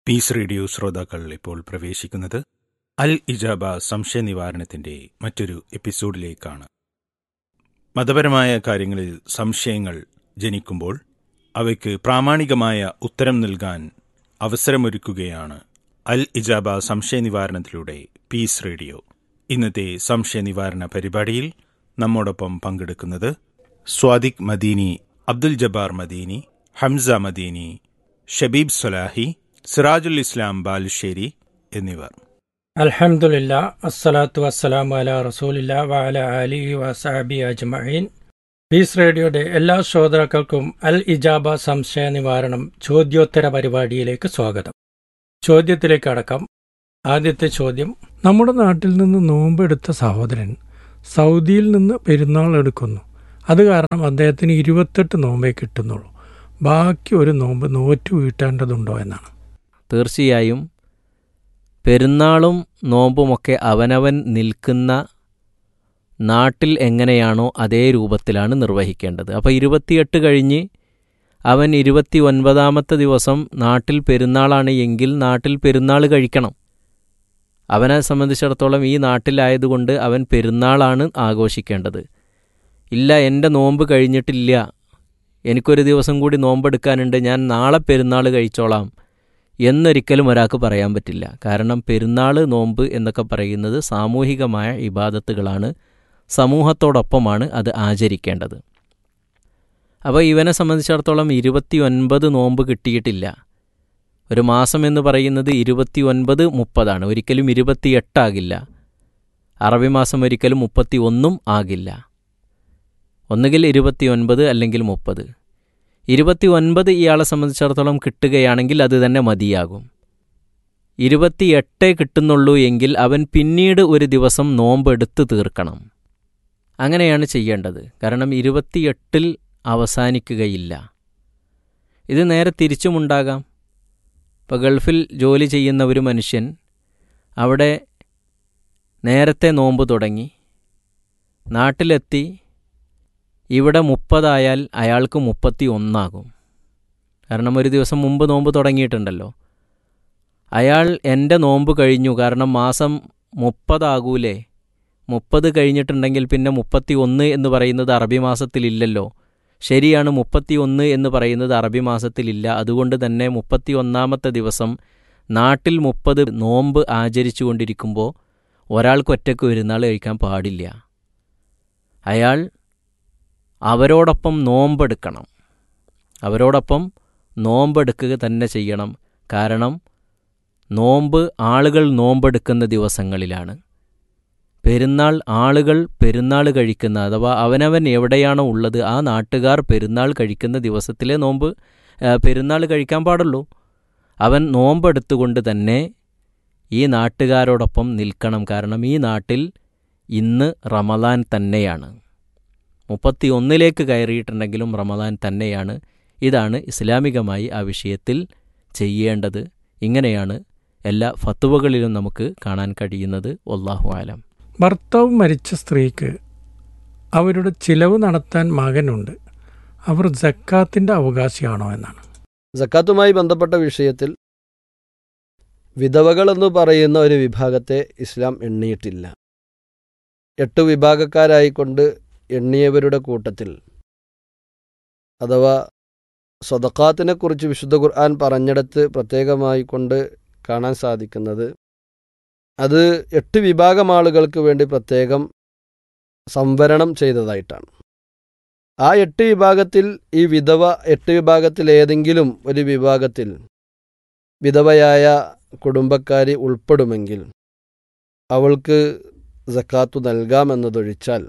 piece radio ശ്രോതാക്കൾ ഇപ്പോൾ പ്രവേശിക്കുന്നത് അൽ ഇജാബ സംശയ നിവാരണത്തിന്റെ മറ്റൊരു എപ്പിസോഡിലേക്കാണ് മതപരമായ കാര്യങ്ങളിൽ സംശയങ്ങൾ ജനിക്കുമ്പോൾ അവയ്ക്ക് പ്രാമാണികമായ ഉത്തരം നൽകാൻ അവസരമൊരുക്കുകയാണ് അൽ ഇജാബ സംശയ നിവാരണത്തിലൂടെ പീസ് റേഡിയോ ഇന്നത്തെ സംശയ നിവാരണ പരിപാടിയിൽ നമ്മോടൊപ്പം പങ്കെടുക്കുന്നത് സ്വാദിഖ് മദീനി അബ്ദുൽ ജബ്ബാർ മദീനി ഹംസ മദീനി ഷബീബ് സൊലാഹി സിറാജുൽ ഇസ്ലാം ബാലുശ്ശേരി എന്നിവർ അൽഹംദുലില്ല അസ്സലാത്തു വസ്സലാമു അല റസൂലില്ല വഅല അലിഹി വസഹബി അജ്മഈൻ പീസ് റേഡിയോയുടെ എല്ലാ ശ്രോതാക്കൾക്കും അൽ ഇജാബ സംശയ നിവാരണം ചോദ്യോത്തര പരിപാടിയിലേക്ക് സ്വാഗതം ചോദ്യത്തിലേക്ക് അടക്കം ആദ്യത്തെ ചോദ്യം നമ്മുടെ നാട്ടിൽ നിന്ന് നോമ്പെടുത്ത സഹോദരൻ സൗദിയിൽ നിന്ന് പെരുന്നാൾ എടുക്കുന്നു അത് കാരണം അദ്ദേഹത്തിന് ഇരുപത്തെട്ട് നോമ്പേ കിട്ടുന്നുള്ളൂ ബാക്കി ഒരു നോമ്പ് നോറ്റു വീട്ടേണ്ടതുണ്ടോ എന്നാണ് തീർച്ചയായും പെരുന്നാളും നോമ്പുമൊക്കെ അവനവൻ നിൽക്കുന്ന നാട്ടിൽ എങ്ങനെയാണോ അതേ രൂപത്തിലാണ് നിർവഹിക്കേണ്ടത് അപ്പോൾ ഇരുപത്തിയെട്ട് കഴിഞ്ഞ് അവൻ ഇരുപത്തി ഒൻപതാമത്തെ ദിവസം നാട്ടിൽ പെരുന്നാളാണ് എങ്കിൽ നാട്ടിൽ പെരുന്നാൾ കഴിക്കണം അവനെ സംബന്ധിച്ചിടത്തോളം ഈ നാട്ടിലായതുകൊണ്ട് അവൻ പെരുന്നാളാണ് ആഘോഷിക്കേണ്ടത് ഇല്ല എൻ്റെ നോമ്പ് കഴിഞ്ഞിട്ടില്ല എനിക്കൊരു ദിവസം കൂടി നോമ്പെടുക്കാനുണ്ട് ഞാൻ നാളെ പെരുന്നാൾ കഴിച്ചോളാം എന്നൊരിക്കലും ഒരാൾക്ക് പറയാൻ പറ്റില്ല കാരണം പെരുന്നാൾ നോമ്പ് എന്നൊക്കെ പറയുന്നത് സാമൂഹികമായ ഇബാദത്തുകളാണ് സമൂഹത്തോടൊപ്പമാണ് അത് ആചരിക്കേണ്ടത് അപ്പോൾ ഇവനെ സംബന്ധിച്ചിടത്തോളം ഇരുപത്തി ഒൻപത് നോമ്പ് കിട്ടിയിട്ടില്ല ഒരു മാസം എന്ന് പറയുന്നത് ഇരുപത്തി ഒൻപത് മുപ്പതാണ് ഒരിക്കലും ഇരുപത്തിയെട്ടാകില്ല അറബി മാസം ഒരിക്കലും മുപ്പത്തി ഒന്നും ആകില്ല ഒന്നുകിൽ ഇരുപത്തി ഒൻപത് അല്ലെങ്കിൽ മുപ്പത് ഇരുപത്തി ഒൻപത് ഇയാളെ സംബന്ധിച്ചിടത്തോളം കിട്ടുകയാണെങ്കിൽ അത് തന്നെ മതിയാകും ഇരുപത്തിയെട്ടേ കിട്ടുന്നുള്ളൂ എങ്കിൽ അവൻ പിന്നീട് ഒരു ദിവസം നോമ്പെടുത്ത് തീർക്കണം അങ്ങനെയാണ് ചെയ്യേണ്ടത് കാരണം ഇരുപത്തിയെട്ടിൽ അവസാനിക്കുകയില്ല ഇത് നേരെ തിരിച്ചുമുണ്ടാകാം ഇപ്പോൾ ഗൾഫിൽ ജോലി ചെയ്യുന്ന ഒരു മനുഷ്യൻ അവിടെ നേരത്തെ നോമ്പ് തുടങ്ങി നാട്ടിലെത്തി ഇവിടെ മുപ്പതായാൽ അയാൾക്ക് മുപ്പത്തി ഒന്നാകും കാരണം ഒരു ദിവസം മുമ്പ് നോമ്പ് തുടങ്ങിയിട്ടുണ്ടല്ലോ അയാൾ എൻ്റെ നോമ്പ് കഴിഞ്ഞു കാരണം മാസം മുപ്പതാകൂലേ മുപ്പത് കഴിഞ്ഞിട്ടുണ്ടെങ്കിൽ പിന്നെ മുപ്പത്തി ഒന്ന് എന്ന് പറയുന്നത് അറബി മാസത്തിലില്ലല്ലോ ശരിയാണ് മുപ്പത്തി ഒന്ന് എന്ന് പറയുന്നത് അറബി മാസത്തിലില്ല അതുകൊണ്ട് തന്നെ മുപ്പത്തി ഒന്നാമത്തെ ദിവസം നാട്ടിൽ മുപ്പത് നോമ്പ് ആചരിച്ചു കൊണ്ടിരിക്കുമ്പോൾ ഒരാൾക്ക് ഒറ്റയ്ക്ക് ഒരുന്നാൾ കഴിക്കാൻ പാടില്ല അയാൾ അവരോടൊപ്പം നോമ്പെടുക്കണം അവരോടൊപ്പം നോമ്പെടുക്കുക തന്നെ ചെയ്യണം കാരണം നോമ്പ് ആളുകൾ നോമ്പെടുക്കുന്ന ദിവസങ്ങളിലാണ് പെരുന്നാൾ ആളുകൾ പെരുന്നാൾ കഴിക്കുന്ന അഥവാ അവനവൻ എവിടെയാണോ ഉള്ളത് ആ നാട്ടുകാർ പെരുന്നാൾ കഴിക്കുന്ന ദിവസത്തിലെ നോമ്പ് പെരുന്നാൾ കഴിക്കാൻ പാടുള്ളൂ അവൻ നോമ്പെടുത്തുകൊണ്ട് തന്നെ ഈ നാട്ടുകാരോടൊപ്പം നിൽക്കണം കാരണം ഈ നാട്ടിൽ ഇന്ന് റമദാൻ തന്നെയാണ് മുപ്പത്തി ഒന്നിലേക്ക് കയറിയിട്ടുണ്ടെങ്കിലും റമദാൻ തന്നെയാണ് ഇതാണ് ഇസ്ലാമികമായി ആ വിഷയത്തിൽ ചെയ്യേണ്ടത് ഇങ്ങനെയാണ് എല്ലാ ഫത്തുവകളിലും നമുക്ക് കാണാൻ കഴിയുന്നത് ഒല്ലാഹു ആലം ഭർത്താവ് മരിച്ച സ്ത്രീക്ക് അവരുടെ ചിലവ് നടത്താൻ മകനുണ്ട് അവർ ജക്കാത്തിന്റെ അവകാശിയാണോ എന്നാണ് ജക്കാത്തുമായി ബന്ധപ്പെട്ട വിഷയത്തിൽ വിധവകൾ എന്ന് പറയുന്ന ഒരു വിഭാഗത്തെ ഇസ്ലാം എണ്ണിയിട്ടില്ല എട്ട് വിഭാഗക്കാരായിക്കൊണ്ട് എണ്ണിയവരുടെ കൂട്ടത്തിൽ അഥവാ സ്വതക്കാത്തിനെക്കുറിച്ച് വിശുദ്ധ ഖുർആൻ പറഞ്ഞിടത്ത് പ്രത്യേകമായി കൊണ്ട് കാണാൻ സാധിക്കുന്നത് അത് എട്ട് വിഭാഗം ആളുകൾക്ക് വേണ്ടി പ്രത്യേകം സംവരണം ചെയ്തതായിട്ടാണ് ആ എട്ട് വിഭാഗത്തിൽ ഈ വിധവ എട്ട് വിഭാഗത്തിൽ ഏതെങ്കിലും ഒരു വിഭാഗത്തിൽ വിധവയായ കുടുംബക്കാരി ഉൾപ്പെടുമെങ്കിൽ അവൾക്ക് സക്കാത്തു നൽകാമെന്നതൊഴിച്ചാൽ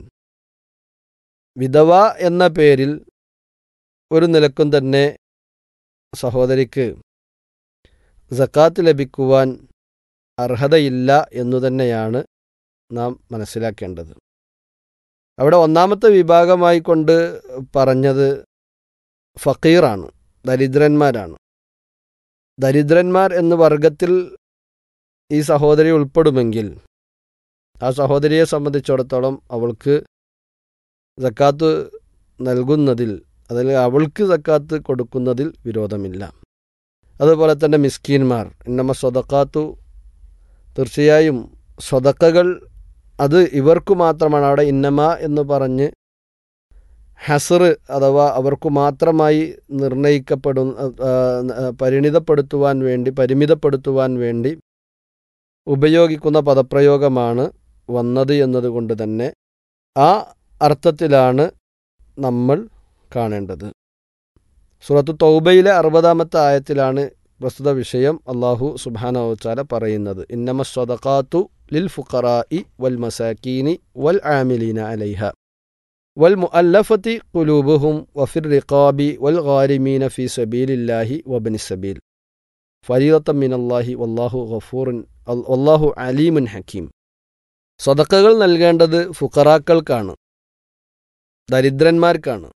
വിധവ എന്ന പേരിൽ ഒരു നിലക്കും തന്നെ സഹോദരിക്ക് സക്കാത്ത് ലഭിക്കുവാൻ അർഹതയില്ല എന്നു തന്നെയാണ് നാം മനസ്സിലാക്കേണ്ടത് അവിടെ ഒന്നാമത്തെ വിഭാഗമായി കൊണ്ട് പറഞ്ഞത് ഫക്കീറാണ് ദരിദ്രന്മാരാണ് ദരിദ്രന്മാർ എന്ന വർഗത്തിൽ ഈ സഹോദരി ഉൾപ്പെടുമെങ്കിൽ ആ സഹോദരിയെ സംബന്ധിച്ചിടത്തോളം അവൾക്ക് സക്കാത്ത് നൽകുന്നതിൽ അതിൽ അവൾക്ക് സക്കാത്ത് കൊടുക്കുന്നതിൽ വിരോധമില്ല അതുപോലെ തന്നെ മിസ്കീന്മാർ ഇന്നമ സ്വതക്കാത്തു തീർച്ചയായും സ്വതക്കകൾ അത് ഇവർക്കു മാത്രമാണ് അവിടെ ഇന്നമ എന്ന് പറഞ്ഞ് ഹസർ അഥവാ അവർക്കു മാത്രമായി നിർണയിക്കപ്പെടുന്ന ആ, ആ, പരിണിതപ്പെടുത്തുവാൻ വേണ്ടി പരിമിതപ്പെടുത്തുവാൻ വേണ്ടി ഉപയോഗിക്കുന്ന പദപ്രയോഗമാണ് വന്നത് എന്നതുകൊണ്ട് തന്നെ ആ അർത്ഥത്തിലാണ് നമ്മൾ കാണേണ്ടത് സൂറത്തു തൗബയിലെ അറുപതാമത്തെ ആയത്തിലാണ് പ്രസ്തുത വിഷയം അള്ളാഹു സുബാനവച്ചാല പറയുന്നത് ഇന്നമ സ്വതക്കാത്തു ലിൽ ഫുഖറായി വൽ മസാക്കീനി വൽ ആമിലീന അലൈഹ വൽ മുഅല്ലഫത്തി ഖുലൂബുഹും വഫിർ റിഖാബി വൽ ഗാരിമീന ഫി സബീലില്ലാഹി വബനി സബീൽ ഫരീദത്തം മിനല്ലാഹി വല്ലാഹു ഗഫൂറുൻ അൽ- വല്ലാഹു അലീമുൻ ഹക്കീം സ്വതക്കകൾ നൽകേണ്ടത് ഫുഖറാക്കൾക്കാണ് ദരിദ്രന്മാർക്കാണ്